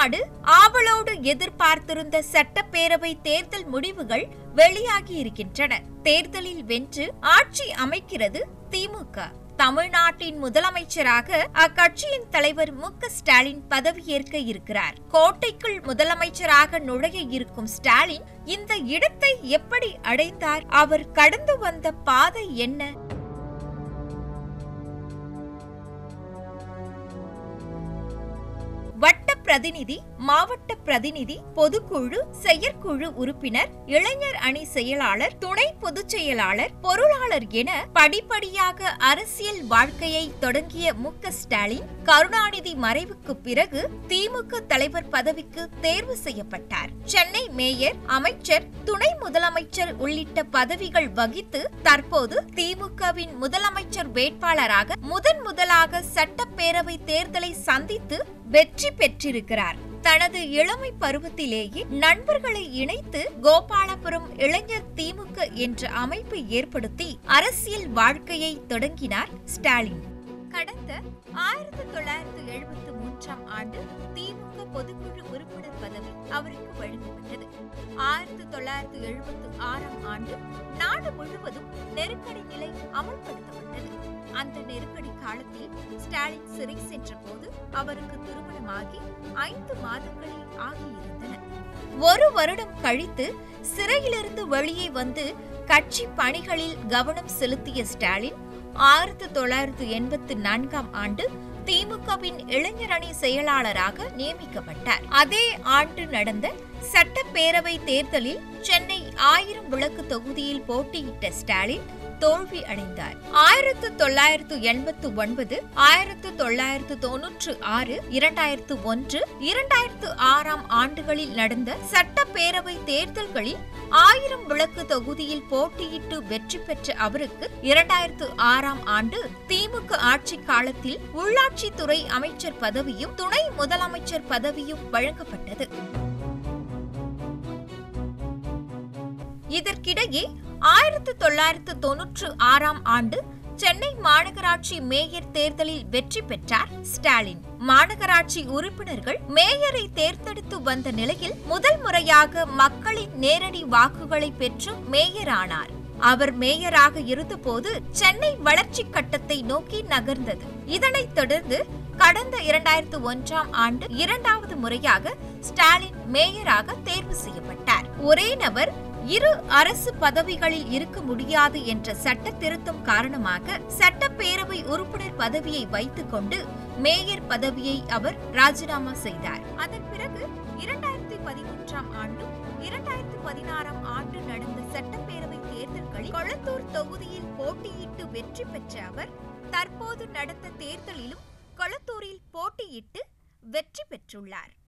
தமிழ்நாடு ஆவலோடு எதிர்பார்த்திருந்த சட்டப்பேரவை தேர்தல் முடிவுகள் வெளியாகி இருக்கின்றன தேர்தலில் வென்று ஆட்சி அமைக்கிறது திமுக தமிழ்நாட்டின் முதலமைச்சராக அக்கட்சியின் தலைவர் மு க ஸ்டாலின் பதவியேற்க இருக்கிறார் கோட்டைக்குள் முதலமைச்சராக நுழைய இருக்கும் ஸ்டாலின் இந்த இடத்தை எப்படி அடைந்தார் அவர் கடந்து வந்த பாதை என்ன வட்ட பிரதிநிதி மாவட்ட பிரதிநிதி பொதுக்குழு செயற்குழு உறுப்பினர் இளைஞர் அணி செயலாளர் துணை பொதுச் செயலாளர் பொருளாளர் என படிப்படியாக அரசியல் வாழ்க்கையை தொடங்கிய மு க ஸ்டாலின் கருணாநிதி மறைவுக்கு பிறகு திமுக தலைவர் பதவிக்கு தேர்வு செய்யப்பட்டார் சென்னை மேயர் அமைச்சர் துணை முதலமைச்சர் உள்ளிட்ட பதவிகள் வகித்து தற்போது திமுகவின் முதலமைச்சர் வேட்பாளராக முதன் முதலாக சட்டப்பேரவை தேர்தலை சந்தித்து வெற்றி பெற்றிருக்கிறார் தனது இளமை பருவத்திலேயே நண்பர்களை இணைத்து கோபாலபுரம் இளைஞர் திமுக என்ற அமைப்பை ஏற்படுத்தி அரசியல் வாழ்க்கையை தொடங்கினார் ஸ்டாலின் கடந்த ஆயிரத்தி தொள்ளாயிரத்தி எழுபத்தி மூன்றாம் ஆண்டு திமுக பொதுக்குழு உறுப்பினர் பதவி அவருக்கு வழங்கப்பட்டது ஆயிரத்தி தொள்ளாயிரத்தி எழுபத்தி ஆறாம் ஆண்டு நாடு முழுவதும் நெருக்கடி நிலை அமல்படுத்தப்பட்டது அந்த நெருக்கடி காலத்தில் ஸ்டாலின் சிறை சென்ற போது அவருக்கு திருமணமாகி ஐந்து மாதங்களே ஆகியிருந்தன ஒரு வருடம் கழித்து சிறையிலிருந்து வெளியே வந்து கட்சி பணிகளில் கவனம் செலுத்திய ஸ்டாலின் ஆயிரத்தி தொள்ளாயிரத்து எண்பத்தி நான்காம் ஆண்டு திமுகவின் இளைஞரணி செயலாளராக நியமிக்கப்பட்டார் அதே ஆண்டு நடந்த சட்டப்பேரவை தேர்தலில் சென்னை ஆயிரம் விளக்கு தொகுதியில் போட்டியிட்ட ஸ்டாலின் தோல்வி அடைந்தார் ஆயிரத்து தொள்ளாயிரத்து எண்பத்து ஒன்பது ஆயிரத்து தொள்ளாயிரத்து தொன்னூற்று ஆறு இரண்டாயிரத்து ஒன்று இரண்டாயிரத்து ஆறாம் ஆண்டுகளில் நடந்த சட்டப்பேரவை தேர்தல்களில் ஆயிரம் விளக்கு தொகுதியில் போட்டியிட்டு வெற்றி பெற்ற அவருக்கு இரண்டாயிரத்து ஆறாம் ஆண்டு திமுக ஆட்சி காலத்தில் உள்ளாட்சித்துறை அமைச்சர் பதவியும் துணை முதலமைச்சர் பதவியும் வழங்கப்பட்டது இதற்கிடையே ஆயிரத்து தொள்ளாயிரத்து தொன்னூற்று ஆறாம் ஆண்டு சென்னை மாநகராட்சி மேயர் தேர்தலில் வெற்றி பெற்றார் ஸ்டாலின் மாநகராட்சி உறுப்பினர்கள் மேயரை தேர்ந்தெடுத்து வந்த நிலையில் முதல் முறையாக மக்களின் நேரடி வாக்குகளை பெற்று மேயரானார் அவர் மேயராக இருந்தபோது சென்னை வளர்ச்சி கட்டத்தை நோக்கி நகர்ந்தது இதனைத் தொடர்ந்து கடந்த இரண்டாயிரத்து ஒன்றாம் ஆண்டு இரண்டாவது முறையாக ஸ்டாலின் மேயராக தேர்வு செய்யப்பட்டார் ஒரே நபர் இரு அரசு பதவிகளில் இருக்க முடியாது என்ற சட்ட திருத்தம் காரணமாக சட்டப்பேரவை உறுப்பினர் பதவியை வைத்துக் கொண்டு மேயர் பதவியை அவர் ராஜினாமா செய்தார் அதன் பிறகு இரண்டாயிரத்தி பதிமூன்றாம் ஆண்டும் இரண்டாயிரத்தி பதினாறாம் ஆண்டு நடந்த சட்டப்பேரவை தேர்தல்களில் கொளத்தூர் தொகுதியில் போட்டியிட்டு வெற்றி பெற்ற அவர் தற்போது நடந்த தேர்தலிலும் கொளத்தூரில் போட்டியிட்டு வெற்றி பெற்றுள்ளார்